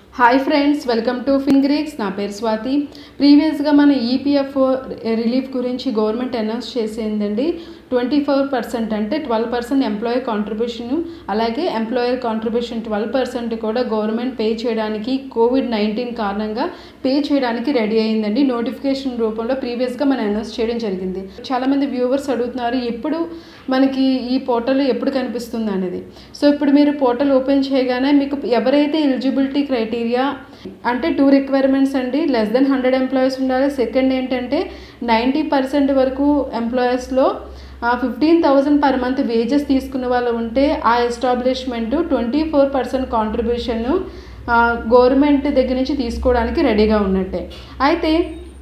hi friends welcome to ఫింగ్రిక్స్ నా పేరు స్వాతి ప్రీవియస్గా మన ఈపీఎఫ్ఓ రిలీఫ్ గురించి గవర్నమెంట్ అనౌన్స్ చేసిందండి ట్వంటీ ఫోర్ పర్సెంట్ అంటే ట్వెల్వ్ పర్సెంట్ ఎంప్లాయర్ కాంట్రిబ్యూషన్ అలాగే ఎంప్లాయర్ కాంట్రిబ్యూషన్ ట్వెల్వ్ పర్సెంట్ కూడా గవర్నమెంట్ పే చేయడానికి కోవిడ్ నైన్టీన్ కారణంగా పే చేయడానికి రెడీ అయిందండి నోటిఫికేషన్ రూపంలో ప్రీవియస్గా మనం అనౌన్స్ చేయడం జరిగింది చాలామంది వ్యూవర్స్ అడుగుతున్నారు ఎప్పుడు మనకి ఈ పోర్టల్ ఎప్పుడు కనిపిస్తుంది అనేది సో ఇప్పుడు మీరు పోర్టల్ ఓపెన్ చేయగానే మీకు ఎవరైతే ఎలిజిబిలిటీ క్రైటీరియా అంటే టూ రిక్వైర్మెంట్స్ అండి లెస్ దెన్ హండ్రెడ్ ఎంప్లాయీస్ ఉండాలి సెకండ్ ఏంటంటే నైంటీ పర్సెంట్ వరకు ఎంప్లాయీస్లో fifteen thousand per month wages తీసుకున్న వాళ్ళు ఉంటే ఆ establishment twenty four percent contribution government దగ్గర నుంచి తీసుకోవడానికి రెడీగా ఉన్నట్టే అయితే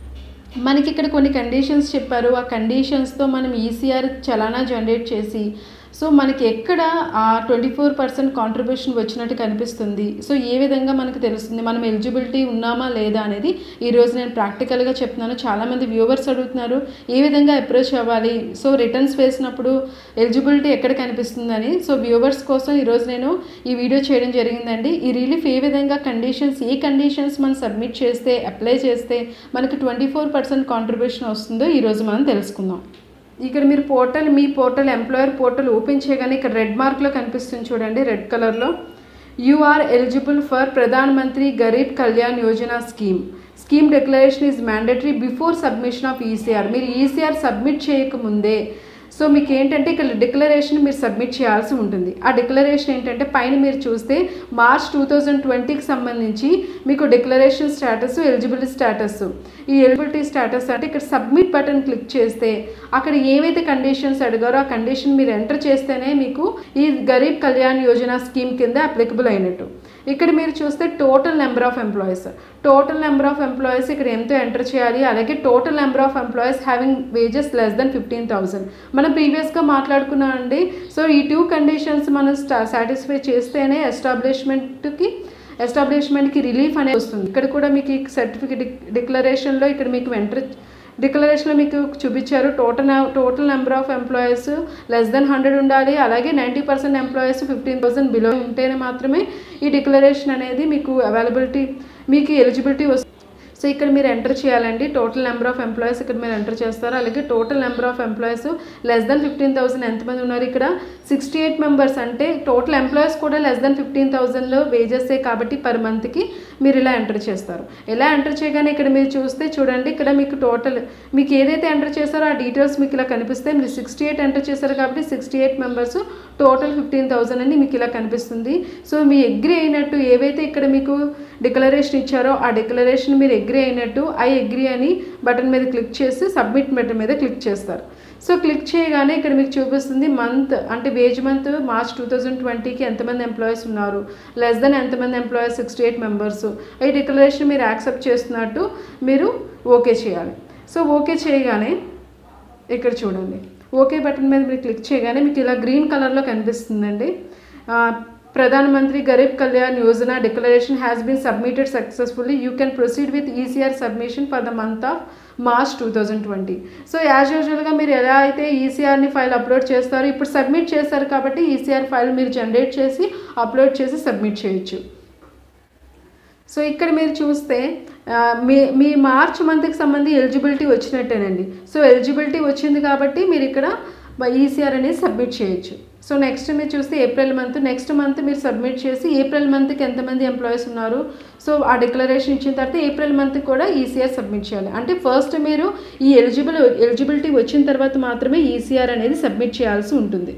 మనకి ఇక్కడ కొన్ని కండిషన్స్ చెప్పారు ఆ కండిషన్స్తో మనం ఈసీఆర్ చలానా జనరేట్ చేసి సో మనకి ఎక్కడ ఆ ట్వంటీ ఫోర్ పర్సెంట్ కాంట్రిబ్యూషన్ వచ్చినట్టు కనిపిస్తుంది సో ఏ విధంగా మనకు తెలుస్తుంది మనం ఎలిజిబిలిటీ ఉన్నామా లేదా అనేది ఈరోజు నేను ప్రాక్టికల్గా చెప్తున్నాను చాలామంది వ్యూవర్స్ అడుగుతున్నారు ఏ విధంగా అప్రోచ్ అవ్వాలి సో రిటర్న్స్ వేసినప్పుడు ఎలిజిబిలిటీ ఎక్కడ కనిపిస్తుందని సో వ్యూవర్స్ కోసం ఈరోజు నేను ఈ వీడియో చేయడం జరిగిందండి ఈ రిలీఫ్ ఏ విధంగా కండిషన్స్ ఏ కండిషన్స్ మనం సబ్మిట్ చేస్తే అప్లై చేస్తే మనకు ట్వంటీ ఫోర్ పర్సెంట్ కాంట్రిబ్యూషన్ వస్తుందో ఈరోజు మనం తెలుసుకుందాం ఇక్కడ మీరు పోర్టల్ మీ పోర్టల్ ఎంప్లాయర్ పోర్టల్ ఓపెన్ చేయగానే ఇక్కడ రెడ్ మార్క్లో కనిపిస్తుంది చూడండి రెడ్ కలర్లో you are eligible for Pradhan Mantri Garib Kalyan Yojana scheme scheme declaration is mandatory before submission of ECR మీరు ఈసీఆర్ సబ్మిట్ చేయకముందే సో మీకు ఏంటంటే ఇక్కడ డిక్లరేషన్ మీరు సబ్మిట్ చేయాల్సి ఉంటుంది ఆ డిక్లరేషన్ ఏంటంటే పైన మీరు చూస్తే మార్చ్ టూ థౌజండ్ ట్వంటీకి సంబంధించి మీకు డిక్లరేషన్ స్టేటస్ ఎలిజిబిలిటీ స్టేటస్ ఈ ఎలిజిబిలిటీ స్టేటస్ అంటే ఇక్కడ సబ్మిట్ బటన్ క్లిక్ చేస్తే అక్కడ ఏవైతే కండిషన్స్ అడిగారో ఆ కండిషన్ మీరు ఎంటర్ చేస్తేనే మీకు ఈ గరీబ్ కళ్యాణ్ యోజన స్కీమ్ కింద అప్లికబుల్ అయినట్టు ఇక్కడ మీరు చూస్తే total number of employees total number of employees ఇక్కడ ఎంతో ఎంటర్ చేయాలి అలాగే total number of employees having wages less than fifteen thousand మనం ప్రీవియస్గా మాట్లాడుకున్నాం అండి సో ఈ టూ కండిషన్స్ మనం సాటిస్ఫై చేస్తేనే ఎస్టాబ్లిష్మెంట్కి ఎస్టాబ్లిష్మెంట్కి రిలీఫ్ అనేది వస్తుంది ఇక్కడ కూడా మీకు ఈ సర్టిఫికేట్ డిక్లరేషన్లో ఇక్కడ మీకు ఎంటర్ డిక్లరేషన్లో మీకు చూపించారు total total number of employees less than hundred ఉండాలి అలాగే ninety percent employees fifteen thousand below ఉంటేనే మాత్రమే ఈ డిక్లరేషన్ అనేది మీకు అవైలబిలిటీ మీకు ఎలిజిబిలిటీ వస్తుంది సో ఇక్కడ మీరు ఎంటర్ చేయాలండి టోటల్ నెంబర్ ఆఫ్ ఎంప్లాయీస్ ఇక్కడ మీరు ఎంటర్ చేస్తారు అలాగే total number of employees less than fifteen thousand ఎంతమంది ఉన్నారు ఇక్కడ సిక్స్టీ ఎయిట్ మెంబర్స్ అంటే టోటల్ ఎంప్లాయీస్ కూడా లెస్ దెన్ ఫిఫ్టీన్ థౌసండ్లో వేజెసే కాబట్టి పర్ మంత్కి మీరు ఇలా ఎంటర్ చేస్తారు ఇలా ఎంటర్ చేయగానే ఇక్కడ మీరు చూస్తే చూడండి ఇక్కడ మీకు టోటల్ మీకు ఏదైతే ఎంటర్ చేస్తారో ఆ డీటెయిల్స్ మీకు ఇలా కనిపిస్తే మీరు సిక్స్టీ ఎయిట్ ఎంటర్ చేశారు కాబట్టి sixty eight members total fifteen thousand అని మీకు ఇలా కనిపిస్తుంది సో మీ అగ్రి అయినట్టు ఏవైతే ఇక్కడ మీకు డిక్లరేషన్ ఇచ్చారో ఆ డిక్లరేషన్ మీరు అగ్రి అయినట్టు ఐ అగ్రి అని బటన్ మీద క్లిక్ చేసి సబ్మిట్ బటన్ మీద క్లిక్ చేస్తారు సో క్లిక్ చేయగానే ఇక్కడ మీకు చూపిస్తుంది మంత్ అంటే wage month March two thousand ట్వంటీకి ఎంతమంది ఎంప్లాయీస్ ఉన్నారు లెస్ దెన్ ఎంతమంది ఎంప్లాయీస్ సిక్స్టీ ఎయిట్ మెంబర్స్ ఈ డిక్లరేషన్ మీరు యాక్సెప్ట్ చేస్తున్నట్టు మీరు ఓకే చేయాలి సో ఓకే చేయగానే ఇక్కడ చూడండి ఓకే బటన్ మీద మీరు క్లిక్ చేయగానే మీకు ఇలా గ్రీన్ కలర్లో కనిపిస్తుందండి Pradhan Mantri Garib Kalyan Yojana declaration has been submitted successfully you can proceed with ECR submission for the month of March two thousand twenty so as యూజువల్గా మీరు ఎలా అయితే ఈసీఆర్ని ఫైల్ అప్లోడ్ చేస్తారో ఇప్పుడు సబ్మిట్ చేస్తారు కాబట్టి ఈసీఆర్ ఫైల్ మీరు జనరేట్ చేసి అప్లోడ్ చేసి సబ్మిట్ చేయొచ్చు సో ఇక్కడ మీరు చూస్తే మీ మీ మార్చ్ మంత్కి సంబంధించి ఎలిజిబిలిటీ వచ్చినట్టేనండి సో ఎలిజిబిలిటీ వచ్చింది కాబట్టి మీరు ఇక్కడ ఈసీఆర్ అనేది సబ్మిట్ చేయొచ్చు సో నెక్స్ట్ మీరు చూస్తే ఏప్రిల్ మంత్ నెక్స్ట్ మంత్ మీరు సబ్మిట్ చేసి ఏప్రిల్ మంత్కి ఎంతమంది ఎంప్లాయీస్ ఉన్నారు సో ఆ డిక్లరేషన్ ఇచ్చిన తర్వాత ఏప్రిల్ మంత్ కూడా ఈసీఆర్ సబ్మిట్ చేయాలి అంటే ఫస్ట్ మీరు ఈ ఎలిజిబుల్ ఎలిజిబిలిటీ వచ్చిన తర్వాత మాత్రమే ఈసీఆర్ అనేది సబ్మిట్ చేయాల్సి ఉంటుంది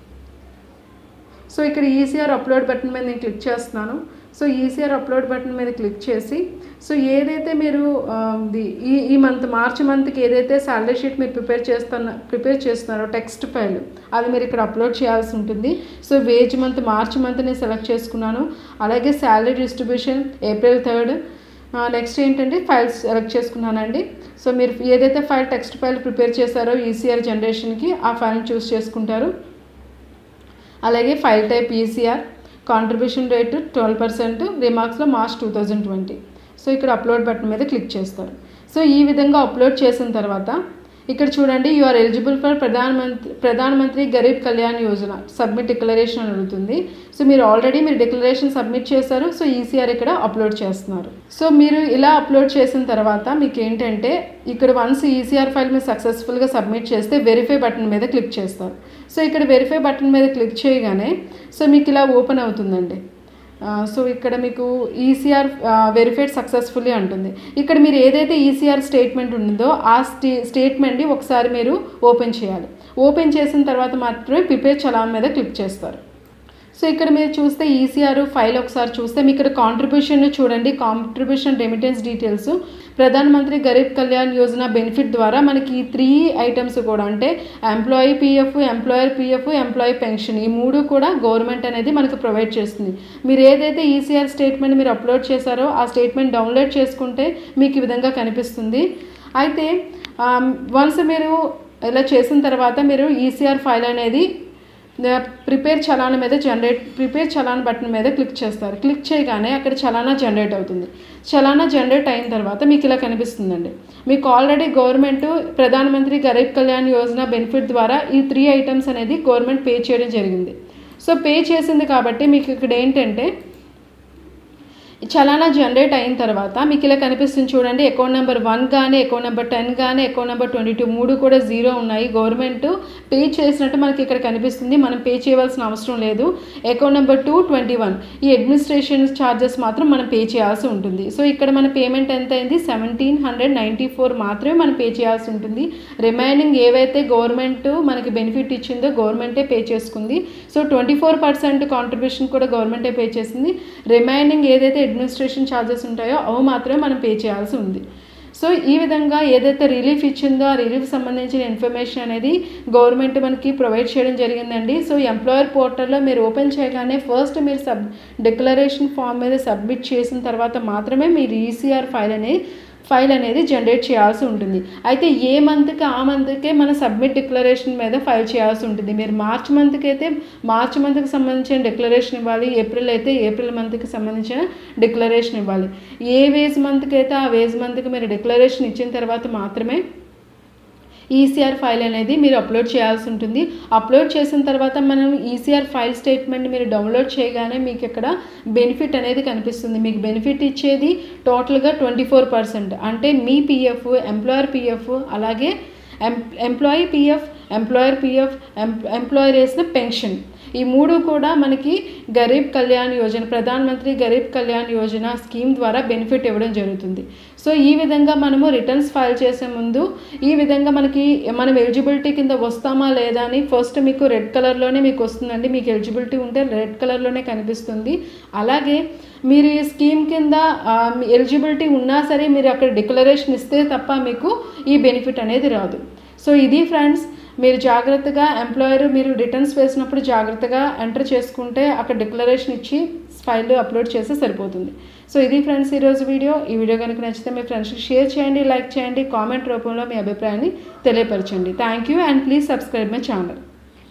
సో ఇక్కడ ఈసీఆర్ అప్లోడ్ బటన్ మీద నేను క్లిక్ చేస్తున్నాను సో ఈసీఆర్ అప్లోడ్ బటన్ మీద క్లిక్ చేసి సో ఏదైతే మీరు ఈ ఈ మంత్ మార్చ్ మంత్కి ఏదైతే శాలరీ షీట్ మీరు ప్రిపేర్ చేస్తున్న ప్రిపేర్ చేస్తున్నారో టెక్స్ట్ ఫైల్ అది మీరు ఇక్కడ అప్లోడ్ చేయాల్సి ఉంటుంది so wage month March month నేను సెలెక్ట్ చేసుకున్నాను అలాగే salary distribution April third next ఏంటంటే ఫైల్స్ సెలెక్ట్ చేసుకున్నానండి సో మీరు ఏదైతే ఫైల్ టెక్స్ట్ ఫైల్ ప్రిపేర్ చేశారో ఈసీఆర్ జనరేషన్కి ఆ ఫైల్ని చూస్ చేసుకుంటారు అలాగే file type ECR contribution rate twelve percent రిమార్క్స్లో March two thousand twenty so ఇక్కడ అప్లోడ్ బటన్ మీద క్లిక్ చేస్తారు సో ఈ విధంగా అప్లోడ్ చేసిన తర్వాత ఇక్కడ చూడండి యు ఆర్ ఎలిజిబుల్ ఫర్ ప్రధాన మంత్రి ప్రధాన మంత్రి గరీబ్ కళ్యాణ్ యోజన సబ్మిట్ డిక్లరేషన్ అని అడుగుతుంది సో మీరు ఆల్రెడీ మీరు డిక్లరేషన్ సబ్మిట్ చేశారు సో ఈసీఆర్ ఇక్కడ అప్లోడ్ చేస్తున్నారు సో మీరు ఇలా అప్లోడ్ చేసిన తర్వాత మీకు ఏంటంటే ఇక్కడ వన్స్ ఈసీఆర్ ఫైల్ మీరు సక్సెస్ఫుల్గా సబ్మిట్ చేస్తే వెరిఫై బటన్ మీద క్లిక్ చేస్తారు సో ఇక్కడ వెరిఫై బటన్ మీద క్లిక్ చేయగానే సో మీకు ఇలా ఓపెన్ అవుతుందండి సో ఇక్కడ మీకు ఈసీఆర్ వెరిఫైడ్ సక్సెస్ఫుల్లీ అంటుంది ఇక్కడ మీరు ఏదైతే ఈసీఆర్ స్టేట్మెంట్ ఉందో ఆ స్టే స్టేట్మెంట్ని ఒకసారి మీరు ఓపెన్ చేయాలి ఓపెన్ చేసిన తర్వాత మాత్రమే ప్రిపేర్ చలాన్ మీద క్లిక్ చేస్తారు సో ఇక్కడ మీరు చూస్తే ఈసీఆర్ ఫైల్ ఒకసారి చూస్తే మీకు ఇక్కడ కాంట్రిబ్యూషన్ చూడండి కాంట్రిబ్యూషన్ రెమిటెన్స్ డీటెయిల్స్ ప్రధాన మంత్రి గరీబ్ కళ్యాణ్ యోజన బెనిఫిట్ ద్వారా మనకి ఈ త్రీ ఐటమ్స్ కూడా అంటే employee PF employer PF employee pension ఈ మూడు కూడా గవర్నమెంట్ అనేది మనకు ప్రొవైడ్ చేస్తుంది మీరు ఏదైతే ఈసీఆర్ స్టేట్మెంట్ మీరు అప్లోడ్ చేశారో ఆ స్టేట్మెంట్ డౌన్లోడ్ చేసుకుంటే మీకు ఈ విధంగా కనిపిస్తుంది అయితే వన్స్ మీరు ఇలా చేసిన తర్వాత మీరు ఈసీఆర్ ఫైల్ అనేది ప్రిపేర్ చలాన్ మీద జనరేట్ ప్రిపేర్ చలాన్ బటన్ మీద క్లిక్ చేస్తారు క్లిక్ చేయగానే అక్కడ చలానా జనరేట్ అవుతుంది చలానా జనరేట్ అయిన తర్వాత మీకు ఇలా కనిపిస్తుందండి మీకు ఆల్రెడీ గవర్నమెంట్ ప్రధానమంత్రి గరీబ్ కళ్యాణ్ యోజన బెనిఫిట్ ద్వారా ఈ త్రీ ఐటమ్స్ అనేది గవర్నమెంట్ పే చేయడం జరిగింది సో పే చేసింది కాబట్టి మీకు ఇక్కడ ఏంటంటే చలానా జనరేట్ అయిన తర్వాత మీకు ఇలా కనిపిస్తుంది చూడండి అకౌంట్ నెంబర్ వన్ కానీ అకౌంట్ నెంబర్ టెన్ కానీ అకౌంట్ నెంబర్ ట్వంటీ టూ మూడు కూడా జీరో ఉన్నాయి గవర్నమెంట్ పే చేసినట్టు మనకి ఇక్కడ కనిపిస్తుంది మనం పే చేయవలసిన అవసరం లేదు account number two twenty one ఈ అడ్మినిస్ట్రేషన్ ఛార్జెస్ మాత్రం మనం పే చేయాల్సి ఉంటుంది సో ఇక్కడ మన పేమెంట్ ఎంత అయింది సెవెంటీన్ హండ్రెడ్ నైంటీ ఫోర్ మాత్రమే మనం పే చేయాల్సి ఉంటుంది రిమైనింగ్ ఏవైతే గవర్నమెంట్ మనకి బెనిఫిట్ ఇచ్చిందో గవర్నమెంటే పే చేసుకుంది so twenty four percent contribution కూడా గవర్నమెంటే పే చేసింది రిమైనింగ్ ఏదైతే అడ్మినిస్ట్రేషన్ ఛార్జెస్ ఉంటాయో అవి మాత్రమే మనం పే చేయాల్సి ఉంది సో ఈ విధంగా ఏదైతే రిలీఫ్ ఇచ్చిందో ఆ రిలీఫ్ సంబంధించిన ఇన్ఫర్మేషన్ అనేది గవర్నమెంట్ మనకి ప్రొవైడ్ చేయడం జరిగిందండి సో ఎంప్లాయర్ పోర్టల్లో మీరు ఓపెన్ చేయగానే ఫస్ట్ మీరు సబ్ డిక్లరేషన్ ఫామ్ మీద సబ్మిట్ చేసిన తర్వాత మాత్రమే మీరు ఈసీఆర్ ఫైల్ అనేది ఫైల్ అనేది జనరేట్ చేయాల్సి ఉంటుంది అయితే ఏ మంత్కి ఆ మంత్కే మన సబ్మిట్ డిక్లరేషన్ మీద ఫైల్ చేయాల్సి ఉంటుంది మీరు మార్చ్ మంత్కి అయితే మార్చ్ మంత్కి సంబంధించిన డిక్లరేషన్ ఇవ్వాలి ఏప్రిల్ అయితే ఏప్రిల్ మంత్కి సంబంధించిన డిక్లరేషన్ ఇవ్వాలి ఏ వేజ్ మంత్కి అయితే ఆ వేజ్ మంత్కి మీరు డిక్లరేషన్ ఇచ్చిన తర్వాత మాత్రమే ఈసీఆర్ ఫైల్ అనేది మీరు అప్లోడ్ చేయాల్సి ఉంటుంది అప్లోడ్ చేసిన తర్వాత మనం ఈసీఆర్ ఫైల్ స్టేట్మెంట్ మీరు డౌన్లోడ్ చేయగానే మీకు ఇక్కడ బెనిఫిట్ అనేది కనిపిస్తుంది మీకు బెనిఫిట్ ఇచ్చేది టోటల్గా ట్వంటీ ఫోర్ పర్సెంట్ అంటే మీ పిఎఫ్ ఎంప్లాయర్ పిఎఫ్ అలాగే ఎం employee PF employer PF employer వేసిన పెన్షన్ ఈ మూడు కూడా మనకి గరీబ్ కళ్యాణ్ యోజన ప్రధాన మంత్రి గరీబ్ కళ్యాణ్ యోజన స్కీమ్ ద్వారా బెనిఫిట్ ఇవ్వడం జరుగుతుంది సో ఈ విధంగా మనము రిటర్న్స్ ఫైల్ చేసే ముందు ఈ విధంగా మనకి మనం ఎలిజిబిలిటీ కింద వస్తామా లేదా అని ఫస్ట్ మీకు రెడ్ కలర్లోనే మీకు వస్తుందండి మీకు ఎలిజిబిలిటీ ఉంటే రెడ్ కలర్లోనే కనిపిస్తుంది అలాగే మీరు ఈ స్కీమ్ కింద ఎలిజిబిలిటీ ఉన్నా సరే మీరు అక్కడ డిక్లరేషన్ ఇస్తే తప్ప మీకు ఈ బెనిఫిట్ అనేది రాదు సో ఇది ఫ్రెండ్స్ మీరు జాగ్రత్తగా ఎంప్లాయర్ మీరు రిటర్న్స్ వేసినప్పుడు జాగ్రత్తగా ఎంటర్ చేసుకుంటే అక్కడ డిక్లరేషన్ ఇచ్చి ఫైల్ అప్లోడ్ చేస్తే సరిపోతుంది సో ఇది ఫ్రెండ్స్ ఈరోజు వీడియో ఈ వీడియో కనుక నచ్చితే మీ ఫ్రెండ్స్కి షేర్ చేయండి లైక్ చేయండి కామెంట్ రూపంలో మీ అభిప్రాయాన్ని తెలియపరచండి thank you and please subscribe my channel